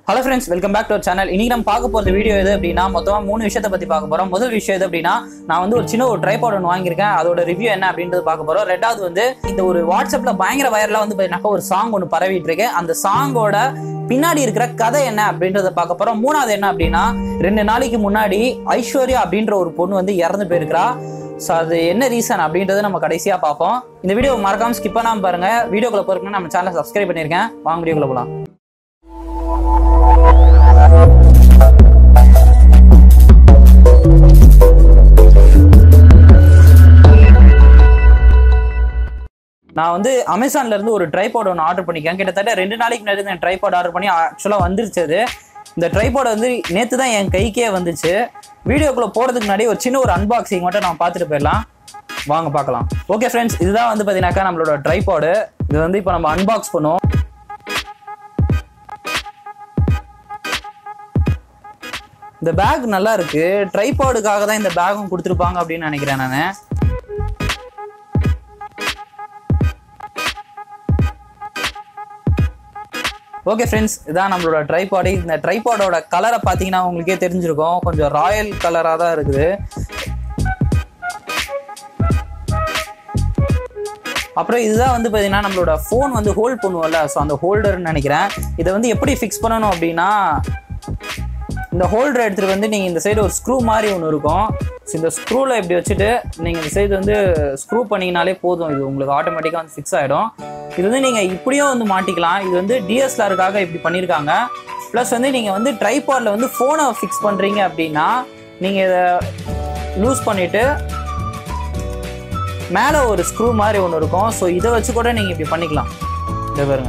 hello friends welcome back to channel இன்னைக்கு நம்ம பார்க்க போகிற வீடியோ எது அப்படின்னா மொத்தமாக மூணு விஷயத்தை பற்றி பார்க்க போகிறோம் முதல் விஷயம் எது அப்படின்னா நான் வந்து ஒரு சின்ன ஒரு ட்ரைபாட் ஒன்று வாங்கியிருக்கேன் அதோட ரிவ்யூ என்ன அப்படின்றது பார்க்க போகிறோம் ரெண்டாவது வந்து இந்த ஒரு வாட்ஸ்அப்பில் பயங்கர வைரலாக வந்து பார்த்தீங்கன்னா ஒரு சாங் ஒன்று பரவிட்டு இருக்கு அந்த சாங்கோட பின்னாடி இருக்கிற கதை என்ன அப்படின்றத பார்க்க போகிறோம் மூணாவது என்ன அப்படின்னா ரெண்டு நாளைக்கு முன்னாடி ஐஸ்வர்யா அப்படின்ற ஒரு பொண்ணு வந்து இறந்து போயிருக்கிறா ஸோ அது என்ன ரீசன் அப்படின்றத நம்ம கடைசியாக பார்ப்போம் இந்த வீடியோ மறக்காம ஸ்கிப் பண்ணாமல் பாருங்க வீடியோக்குள்ள போறதுக்கு நம்ம சேனலை சப்ஸ்கிரைப் பண்ணியிருக்கேன் வாங்க வீடியோக்குள்ள போகலாம் நான் வந்து அமேசான்ல இருந்து ஒரு ட்ரைபாட் ஒன்று ஆர்டர் பண்ணிக்கேன் கிட்டத்தட்ட ரெண்டு நாளைக்கு முன்னாடி இந்த ட்ரைபாட் ஆர்டர் பண்ணி ஆக்சுவலாக வந்துருச்சு அது இந்த ட்ரைபாட் வந்து நேற்று தான் என் கைக்கே வந்துச்சு வீடியோக்குள்ள போகிறதுக்கு முன்னாடி ஒரு சின்ன ஒரு அன்பாக்சிங் மட்டும் நான் பார்த்துட்டு போயிடலாம் வாங்க பார்க்கலாம் ஓகே ஃப்ரெண்ட்ஸ் இதுதான் வந்து பார்த்தீங்கன்னாக்கா நம்மளோட ட்ரைபாடு இது வந்து இப்போ நம்ம அன்பாக்ஸ் பண்ணுவோம் இந்த பேக் நல்லா இருக்கு ட்ரைபாடுக்காக தான் இந்த பேக்கும் கொடுத்துருப்பாங்க அப்படின்னு நினைக்கிறேன் நான் ஓகே ஃப்ரெண்ட்ஸ் இதான் நம்மளோட ட்ரைபாடு இந்த ட்ரைபாடோட கலரை பார்த்தீங்கன்னா உங்களுக்கே தெரிஞ்சிருக்கும் கொஞ்சம் ராயல் கலராக தான் இருக்குது அப்புறம் இதுதான் வந்து பார்த்தீங்கன்னா நம்மளோட ஃபோன் வந்து ஹோல்ட் பண்ணுவோம்ல ஸோ அந்த ஹோல்டர்னு நினைக்கிறேன் இதை வந்து எப்படி ஃபிக்ஸ் பண்ணணும் அப்படின்னா இந்த ஹோல்டர் எடுத்துகிட்டு வந்து நீங்கள் இந்த சைடு ஒரு ஸ்க்ரூ மாதிரி ஒன்று இருக்கும் ஸோ இந்த ஸ்க்ரூவில் இப்படி வச்சுட்டு நீங்கள் இந்த சைடு வந்து ஸ்க்ரூ பண்ணிங்கனாலே போதும் இது உங்களுக்கு ஆட்டோமேட்டிக்காக வந்து ஃபிக்ஸ் ஆகிடும் இது வந்து நீங்கள் இப்படியும் வந்து மாட்டிக்கலாம் இது வந்து டிஎஸ்எல்ஆருக்காக இப்படி பண்ணியிருக்காங்க ப்ளஸ் வந்து நீங்கள் வந்து ட்ரைபாடில் வந்து ஃபோனை ஃபிக்ஸ் பண்ணுறீங்க அப்படின்னா நீங்கள் இதை லூஸ் பண்ணிவிட்டு மேலே ஒரு ஸ்க்ரூ மாதிரி ஒன்று இருக்கும் ஸோ இதை வச்சு கூட நீங்கள் இப்படி பண்ணிக்கலாம் இதை பாருங்க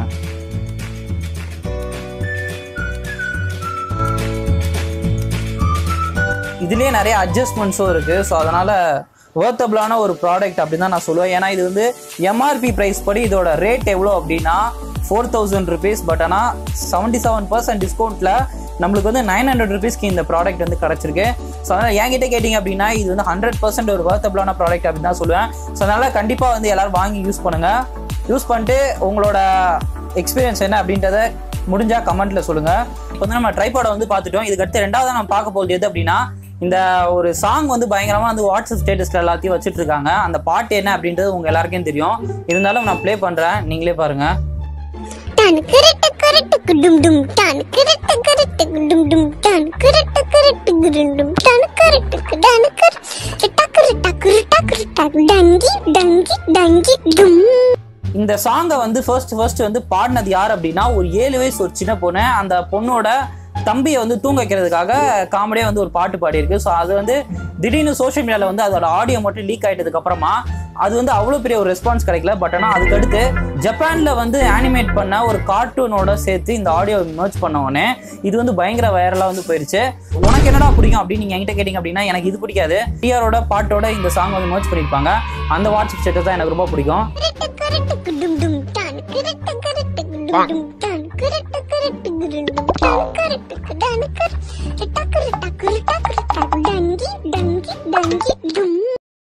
இதுலேயே நிறைய அட்ஜஸ்ட்மெண்ட்ஸும் இருக்குது ஸோ அதனால் ஒர்த்தபிளான ஒரு ப்ராடக்ட் அப்படின்னு தான் நான் சொல்லுவேன் ஏன்னா இது வந்து எம்ஆர்பி ப்ரைஸ் படி இதோட ரேட் எவ்வளோ அப்படின்னா ஃபோர் தௌசண்ட் ருபீஸ் பட் ஆனால் செவன்ட்டி செவன் பர்சன்ட் டிஸ்கவுண்ட்டில் நம்மளுக்கு வந்து நைன் ஹண்ட்ரட் ருபீஸ்க்கு இந்த ப்ராடக்ட் வந்து கிடச்சிருக்கு ஸோ அதனால் என்கிட்ட கேட்டிங்க அப்படின்னா இது வந்து ஹண்ட்ரட் பர்சன்ட் ஒரு ஒர்த்தபிளான ப்ராடக்ட் அப்படின்னு தான் சொல்லுவேன் ஸோ அதனால் கண்டிப்பாக வந்து எல்லோரும் வாங்கி யூஸ் பண்ணுங்கள் யூஸ் பண்ணிட்டு உங்களோட எக்ஸ்பீரியன்ஸ் என்ன அப்படின்றத முடிஞ்சா கமெண்ட்ல சொல்லுங்க இப்போ வந்து நம்ம ட்ரைபாடை வந்து பார்த்துட்டோம் இதுக்கு அடுத்து ரெண்டாவது நம்ம பார்க்க போகிறது எது அப்படின்னா இந்த ஒரு சாங் வந்து பயங்கரமா வந்து வாட்ஸ்அப் ஸ்டேட்டஸ்ல எல்லாத்தையும் வச்சுட்டு இருக்காங்க அந்த பாட்டு என்ன அப்படின்றது உங்க எல்லாருக்கும் தெரியும் இருந்தாலும் நான் ப்ளே பண்றேன் நீங்களே பாருங்க டான் கிரட்டு கிரட்டு டும் டும் டான் கிரட்டு கிரட்டு டும் டும் டான் கிரட்டு கிரட்டு டும் டும் டான் கிரட்டு டான் கிரட்டு டக்கரு டக்கரு டக்கரு டக் டங்கி டங்கி டங்கி டும் இந்த சாங்கை வந்து ஃபர்ஸ்ட் ஃபர்ஸ்ட் வந்து பாடினது யார் அப்படின்னா ஒரு ஏழு வயசு ஒரு சின்ன பொண்ணு அந்த பொண்ணோட தம்பியை வந்து தூங்க வைக்கிறதுக்காக காமெடியாக வந்து ஒரு பாட்டு பாடியிருக்கு ஸோ அது வந்து திடீர்னு சோஷியல் மீடியாவில் வந்து அதோட ஆடியோ மட்டும் லீக் ஆகிட்டதுக்கு அப்புறமா அது வந்து அவ்வளோ பெரிய ஒரு ரெஸ்பான்ஸ் கிடைக்கல பட் ஆனால் அதுக்கடுத்து ஜப்பானில் வந்து ஆனிமேட் பண்ண ஒரு கார்ட்டூனோட சேர்த்து இந்த ஆடியோ மர்ச் பண்ண உடனே இது வந்து பயங்கர வைரலாக வந்து போயிருச்சு உனக்கு என்னடா பிடிக்கும் அப்படின்னு நீங்கள் என்கிட்ட கேட்டிங்க அப்படின்னா எனக்கு இது பிடிக்காது டிஆரோட பாட்டோட இந்த சாங் வந்து மர்ச் பண்ணியிருப்பாங்க அந்த வாட்ஸ்அப் ஸ்டேட்டஸ் தான் எனக்கு ரொம்ப பிடிக்கும் கிரட்டு கிரட்டு டும் டும் டான் கிரட்டு கிரட்டு டும் டும் டான் கிரட்டு கிரட்டு டும் டும் டான் கிரட்டு டான் கிரட்டு டக்கரு டக்கரு டக்கரு டக் டங்கி டங்கி டங்கி டும்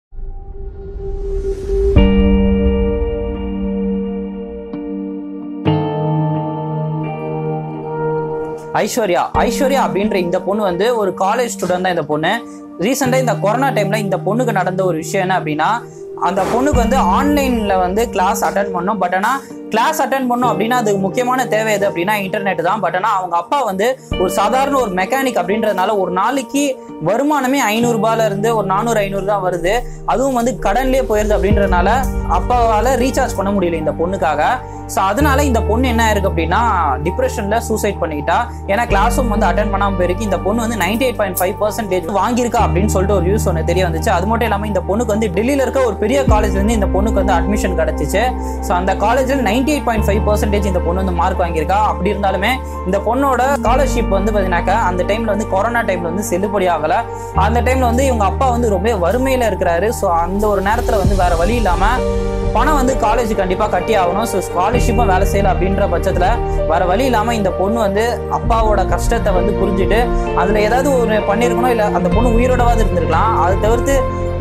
ஐஸ்வர்யா ஐஸ்வர்யா அப்படின்ற இந்த பொண்ணு வந்து ஒரு காலேஜ் ஸ்டூடெண்ட் தான் இந்த பொண்ணு ரீசெண்டாக இந்த கொரோனா டைம்ல இந்த பொண்ணுக்கு நடந்த ஒரு விஷயம் என்ன அப்படின்னா அந்த பொண்ணுக்கு வந்து ஆன்லைன்ல வந்து கிளாஸ் அட்டன் பண்ணோம் பட் ஆனால் கிளாஸ் அட்டன் பண்ணோம் அப்படின்னா அதுக்கு முக்கியமான தேவை எது அப்படின்னா இன்டர்நெட் தான் பட் ஆனால் அவங்க அப்பா வந்து ஒரு சாதாரண ஒரு மெக்கானிக் அப்படின்றதுனால ஒரு நாளைக்கு வருமானமே ஐநூறுரூபால இருந்து ஒரு நானூறு ஐநூறு தான் வருது அதுவும் வந்து கடன்லேயே போயிருது அப்படின்றதுனால அப்பாவால் ரீசார்ஜ் பண்ண முடியல இந்த பொண்ணுக்காக ஸோ அதனால இந்த பொண்ணு என்ன இருக்கு அப்படின்னா டிப்ரெஷன்ல சூசைட் பண்ணிக்கிட்டா ஏன்னா கிளாஸும் வந்து அட்டன் பண்ணாம போயிருக்கு இந்த பொண்ணு வந்து ninety eight point five percentage வாங்கியிருக்கா அப்படின்னு சொல்லிட்டு ஒரு நியூஸ் ஒன்று தெரிய வந்துச்சு அது மட்டும் இல்லாமல் இந்த பொண்ணுக்கு வந்து டெல்லியில் இருக்க ஒரு பெரிய காலேஜ்ல இருந்து இந்த பொண்ணுக்கு வந்து அட்மிஷன் கிடைச்சிச்சு ஸோ அந்த காலேஜில் ninety eight point five percentage இந்த பொண்ணு வந்து மார்க் வாங்கியிருக்கா அப்படி இருந்தாலுமே இந்த பொண்ணோட ஸ்காலர்ஷிப் வந்து பார்த்தீங்கன்னாக்கா அந்த டைம்ல வந்து கொரோனா டைம்ல வந்து செல்லுபடி ஆகல அந்த டைம்ல வந்து இவங்க அப்பா வந்து ரொம்ப வறுமையில இருக்கிறாரு ஸோ அந்த ஒரு நேரத்தில் வந்து வேற வழி இல்லாம பணம் வந்து காலேஜ் கண்டிப்பாக கட்டி ஆகணும் ஸோ ஸ்காலர்ஷிப்பும் வேலை செய்யல அப்படின்ற பட்சத்தில் வேற வழி இல்லாமல் இந்த பொண்ணு வந்து அப்பாவோட கஷ்டத்தை வந்து புரிஞ்சுட்டு அதில் ஏதாவது ஒரு பண்ணியிருக்கணும் இல்லை அந்த பொண்ணு உயிரோடவாது இருந்திருக்கலாம் அதை தவிர்த்து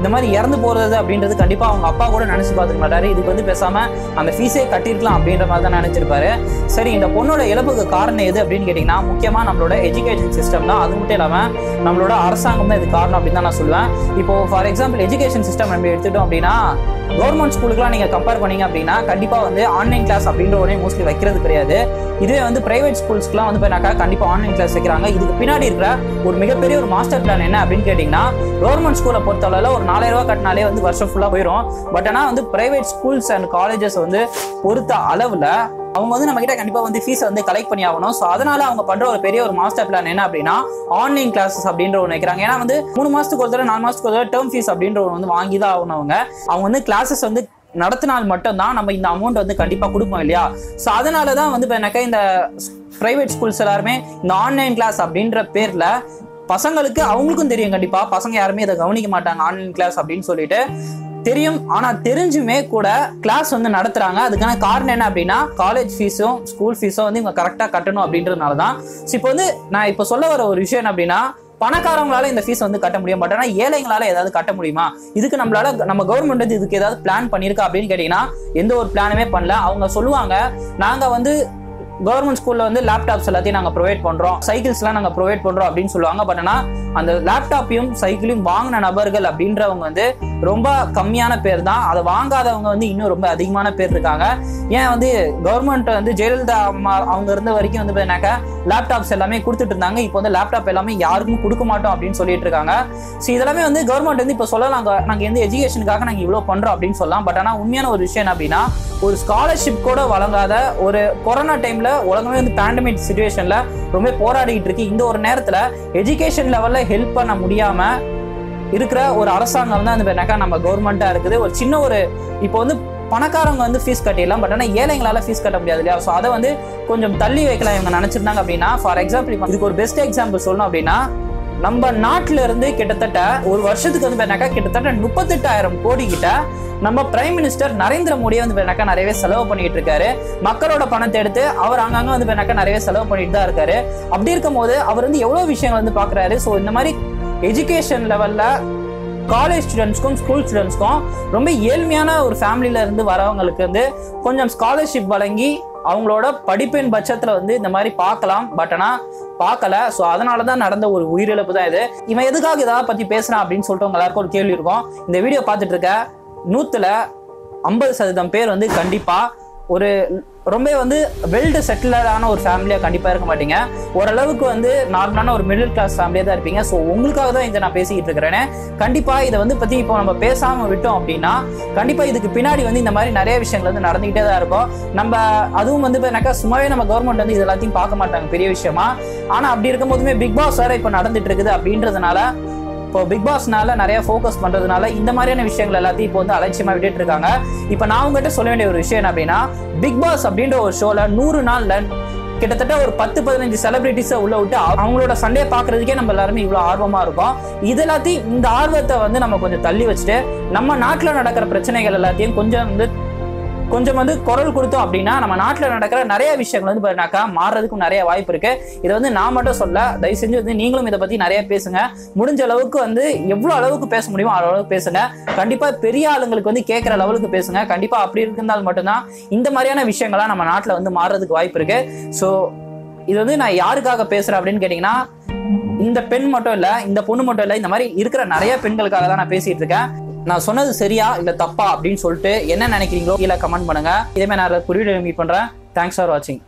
இந்த மாதிரி இறந்து போறது அப்படின்றது கண்டிப்பா அவங்க அப்பா கூட நினைச்சு பார்த்துக்க மாட்டாரு இதுக்கு வந்து பேசாம அந்த ஃபீஸே கட்டிருக்கலாம் அப்படின்ற மாதிரி தான் நினைச்சிருப்பாரு சரி இந்த பொண்ணோட இழப்புக்கு காரணம் எது அப்படின்னு கேட்டிங்கன்னா முக்கியமா நம்மளோட எஜுகேஷன் சிஸ்டம் தான் அது மட்டும் இல்லாம நம்மளோட அரசாங்கம் தான் இது காரணம் அப்படின்னு தான் நான் சொல்லுவேன் இப்போ ஃபார் எக்ஸாம்பிள் எஜுகேஷன் சிஸ்டம் நம்ம எடுத்துட்டோம் அப்படின்னா கவர்மெண்ட் ஸ்கூலுக்குலாம் நீங்க கம்பேர் பண்ணீங்க அப்படின்னா கண்டிப்பா வந்து ஆன்லைன் கிளாஸ் அப்படின்ற ஒரே மோஸ்ட்லி வைக்கிறது கிடையாது இதுவே வந்து பிரைவேட் ஸ்கூல்ஸ்க்குலாம் வந்து போனாக்கா கண்டிப்பா ஆன்லைன் கிளாஸ் வைக்கிறாங்க இதுக்கு பின்னாடி இருக்கிற ஒரு மிகப்பெரிய ஒரு மாஸ்டர் பிளான் என்ன அப்படின்னு கேட்டிங்கன்னா கவர்மெண்ட் ஸ்கூலை பொறுத்தளவில் ஒரு நாலாயிரம் ரூபாய் கட்டினாலே வந்து வருஷம் ஃபுல்லாக போயிடும் பட் ஆனால் வந்து பிரைவேட் ஸ்கூல்ஸ் அண்ட் காலேஜஸ் வந்து பொறுத்த அளவில் அவங்க வந்து நம்ம கிட்ட கண்டிப்பா வந்து ஃபீஸை வந்து கலெக்ட் பண்ணி ஆகணும் ஸோ அதனால அவங்க பண்ற ஒரு பெரிய ஒரு மாஸ்டர் பிளான் என்ன அப்படின்னா ஆன்லைன் கிளாஸஸ் அப்படின்ற ஒன்று வைக்கிறாங்க ஏன்னா வந்து மூணு மாசத்துக்கு ஒரு தடவை நாலு மாசத்துக்கு ஒரு தடவை டேர்ம் ஃபீஸ் அப்படின்ற ஒன்று வந்து வாங்கி தான் ஆகணும் அவங்க அவங்க வந்து கிளாஸஸ் வந்து நடத்தினால் மட்டும்தான் நம்ம இந்த அமௌண்ட் வந்து கண்டிப்பா கொடுப்போம் இல்லையா ஸோ அதனால தான் வந்து இப்போ எனக்கு இந்த பிரைவேட் ஸ்கூல்ஸ் எல்லாருமே இந்த ஆன்லைன் கிளாஸ் அப்படின்ற பேர்ல பசங்களுக்கு அவங்களுக்கும் தெரியும் கண்டிப்பா பசங்க யாருமே இதை கவனிக்க மாட்டாங்க ஆன்லைன் கிளாஸ் அப்படின்னு சொல்லிட்டு தெரியும் ஆனா தெரிஞ்சுமே கூட கிளாஸ் வந்து நடத்துறாங்க அதுக்கான காரணம் என்ன அப்படின்னா காலேஜ் ஃபீஸும் ஸ்கூல் ஃபீஸும் வந்து இவங்க கரெக்டா கட்டணும் அப்படின்றதுனால தான் ஸோ இப்போ வந்து நான் இப்போ சொல்ல வர ஒரு விஷயம் என்ன அப்படின்னா பணக்காரங்களால இந்த ஃபீஸ் வந்து கட்ட முடியும் பட் ஆனால் ஏழைங்களால ஏதாவது கட்ட முடியுமா இதுக்கு நம்மளால நம்ம கவர்மெண்ட் வந்து இதுக்கு ஏதாவது பிளான் பண்ணியிருக்கா அப்படின்னு கேட்டீங்கன்னா எந்த ஒரு பிளானுமே பண்ணல அவங்க சொல்லுவாங்க நாங்க வந்து கவர்மெண்ட் ஸ்கூல்ல வந்து லேப்டாப்ஸ் எல்லாத்தையும் நாங்க ப்ரொவைட் பண்றோம் சைக்கிள்ஸ்லாம் நாங்க ப்ரொவைட் பண்றோம் அப்படின்னு சொல்லுவாங்க பட் ஆனா அந்த லேப்டாப்பையும் சைக்கிளையும் வாங்கின நபர்கள் அப்படின்றவங்க வந்து ரொம்ப கம்மியான பேர் தான் அதை வாங்காதவங்க வந்து இன்னும் ரொம்ப அதிகமான பேர் இருக்காங்க ஏன் வந்து கவர்மெண்ட் வந்து ஜெயலலிதா அம்மா அவங்க இருந்த வரைக்கும் வந்து பார்த்தீங்கன்னாக்கா லேப்டாப்ஸ் எல்லாமே கொடுத்துட்டு இருந்தாங்க இப்போ வந்து லேப்டாப் எல்லாமே யாருக்கும் கொடுக்க மாட்டோம் அப்படின்னு சொல்லிட்டு இருக்காங்க ஸோ இதெல்லாமே வந்து கவர்மெண்ட் வந்து இப்போ சொல்லலாம் நாங்கள் வந்து எஜுகேஷனுக்காக நாங்கள் இவ்வளோ பண்றோம் அப்படின்னு சொல்லலாம் பட் ஆனால் உண்மையான ஒரு விஷயம் என்ன அப்படின்னா ஒரு ஸ்காலர்ஷிப் கூட வழங்காத ஒரு கொரோனா டைம்ல உலகமே வந்து பேண்டமிக் சுச்சுவேஷன்ல ரொம்ப போராடிட்டு இருக்கு இந்த ஒரு நேரத்துல எஜுகேஷன் லெவல்ல ஹெல்ப் பண்ண முடியாம இருக்கிற ஒரு அரசாங்கம் தான் வந்து நம்ம கவர்மெண்டா இருக்குது ஒரு சின்ன ஒரு இப்போ வந்து பணக்காரங்க வந்து ஃபீஸ் கட்டிடலாம் பட் ஆனால் ஏழைங்களால ஃபீஸ் கட்ட முடியாது இல்லையா ஸோ அதை வந்து கொஞ்சம் தள்ளி வைக்கலாம் இவங்க நினைச்சிருந்தாங்க அப்படின்னா ஃபார் எக்ஸாம்பிள் இதுக்கு ஒரு பெஸ்ட் எக்ஸாம்பிள் சொல்லணும் அப்படின்னா நம்ம நாட்டில இருந்து கிட்டத்தட்ட ஒரு வருஷத்துக்கு வந்து பார்த்தீங்கன்னாக்கா கிட்டத்தட்ட முப்பத்தெட்டாயிரம் கோடி கிட்ட நம்ம பிரைம் மினிஸ்டர் நரேந்திர மோடியை வந்து பார்த்தீங்கன்னாக்கா நிறையவே செலவு பண்ணிட்டு இருக்காரு மக்களோட பணத்தை எடுத்து அவர் அங்கங்க வந்து பார்த்தீங்கன்னாக்கா நிறையவே செலவு பண்ணிட்டு தான் இருக்காரு அப்படி இருக்கும் போது அவர் வந்து எவ்வளவு விஷயங்கள் வந்து பாக்குறாரு ஸோ இந்த மாதிரி எஜுகேஷன் லெவல்ல காலேஜ் ஸ்டூடெண்ட்ஸ்க்கும் ஸ்கூல் ஸ்டூடெண்ட்ஸ்க்கும் ரொம்ப ஏழ்மையான ஒரு ஃபேமிலியில இருந்து வரவங்களுக்கு வந்து கொஞ்சம் ஸ்காலர்ஷிப் வழங்கி அவங்களோட படிப்பின் பட்சத்தில் வந்து இந்த மாதிரி பார்க்கலாம் பட் ஆனால் பார்க்கல ஸோ அதனால தான் நடந்த ஒரு உயிரிழப்பு தான் இது இவன் எதுக்காக இதை பற்றி பேசுகிறான் அப்படின்னு சொல்லிட்டு உங்க எல்லாருக்கும் ஒரு கேள்வி இருக்கும் இந்த வீடியோ பார்த்துட்டு இருக்க நூற்றுல ஐம்பது சதவீதம் பேர் வந்து கண்டிப்பாக ஒரு ரொம்ப வந்து வெல்டு செட்டில்டான ஒரு ஃபேமிலியாக கண்டிப்பாக இருக்க மாட்டீங்க ஓரளவுக்கு வந்து நார்மலான ஒரு மிடில் கிளாஸ் ஃபேமிலியாக தான் இருப்பீங்க ஸோ உங்களுக்காக தான் இதை நான் பேசிக்கிட்டு இருக்கிறேனே கண்டிப்பாக இதை வந்து பற்றி இப்போ நம்ம பேசாமல் விட்டோம் அப்படின்னா கண்டிப்பாக இதுக்கு பின்னாடி வந்து இந்த மாதிரி நிறைய விஷயங்கள் வந்து நடந்துகிட்டே தான் இருக்கும் நம்ம அதுவும் வந்து என்னக்கா சும்மாவே நம்ம கவர்மெண்ட் வந்து இது எல்லாத்தையும் பார்க்க மாட்டாங்க பெரிய விஷயமா ஆனால் அப்படி இருக்கும்போதுமே பிக் பாஸ் வேற இப்போ நடந்துட்டு இருக்குது அப்படின்றதுனால இப்போ பிக் பாஸ்னால நிறைய ஃபோக்கஸ் பண்றதுனால இந்த மாதிரியான விஷயங்கள் எல்லாத்தையும் இப்போ வந்து அலட்சியமா விட்டுட்டு இருக்காங்க இப்போ நான் உங்ககிட்ட சொல்ல வேண்டிய ஒரு விஷயம் என்ன அப்படின்னா பிக் பாஸ் அப்படின்ற ஒரு ஷோல நூறு நாள்ல கிட்டத்தட்ட ஒரு பத்து பதினஞ்சு செலிபிரிட்டிஸை உள்ள விட்டு அவங்களோட சண்டையை பார்க்கறதுக்கே நம்ம எல்லாருமே இவ்வளோ ஆர்வமா இருக்கும் இது எல்லாத்தையும் இந்த ஆர்வத்தை வந்து நம்ம கொஞ்சம் தள்ளி வச்சுட்டு நம்ம நாட்டில் நடக்கிற பிரச்சனைகள் எல்லாத்தையும் கொஞ்சம் வந்து கொஞ்சம் வந்து குரல் கொடுத்தோம் அப்படின்னா நம்ம நாட்டில் நடக்கிற நிறைய விஷயங்கள் வந்து பாருனாக்கா மாறுறதுக்கும் நிறைய வாய்ப்பு இருக்கு இதை வந்து நான் மட்டும் சொல்ல தயவு செஞ்சு வந்து நீங்களும் இதை பத்தி நிறைய பேசுங்க முடிஞ்ச அளவுக்கு வந்து எவ்வளவு அளவுக்கு பேச முடியுமோ அவ்வளவு அளவுக்கு பேசுங்க கண்டிப்பா பெரிய ஆளுங்களுக்கு வந்து கேட்கிற லெவலுக்கு பேசுங்க கண்டிப்பா அப்படி இருந்தால் மட்டும்தான் இந்த மாதிரியான விஷயங்கள்லாம் நம்ம நாட்டில் வந்து மாறுறதுக்கு வாய்ப்பு இருக்கு ஸோ இது வந்து நான் யாருக்காக பேசுறேன் அப்படின்னு கேட்டீங்கன்னா இந்த பெண் மட்டும் இல்ல இந்த பொண்ணு மட்டும் இல்ல இந்த மாதிரி இருக்கிற நிறைய பெண்களுக்காக தான் நான் பேசிட்டு இருக்கேன் நான் சொன்னது சரியா இல்ல தப்பா அப்படின்னு சொல்லிட்டு என்ன நினைக்கிறீங்களோ கீழே கமெண்ட் பண்ணுங்க இதே மாதிரி நான் குறியீடு மீட் பண்றேன் தேங்க்ஸ் ஃபார் வாட்சிங்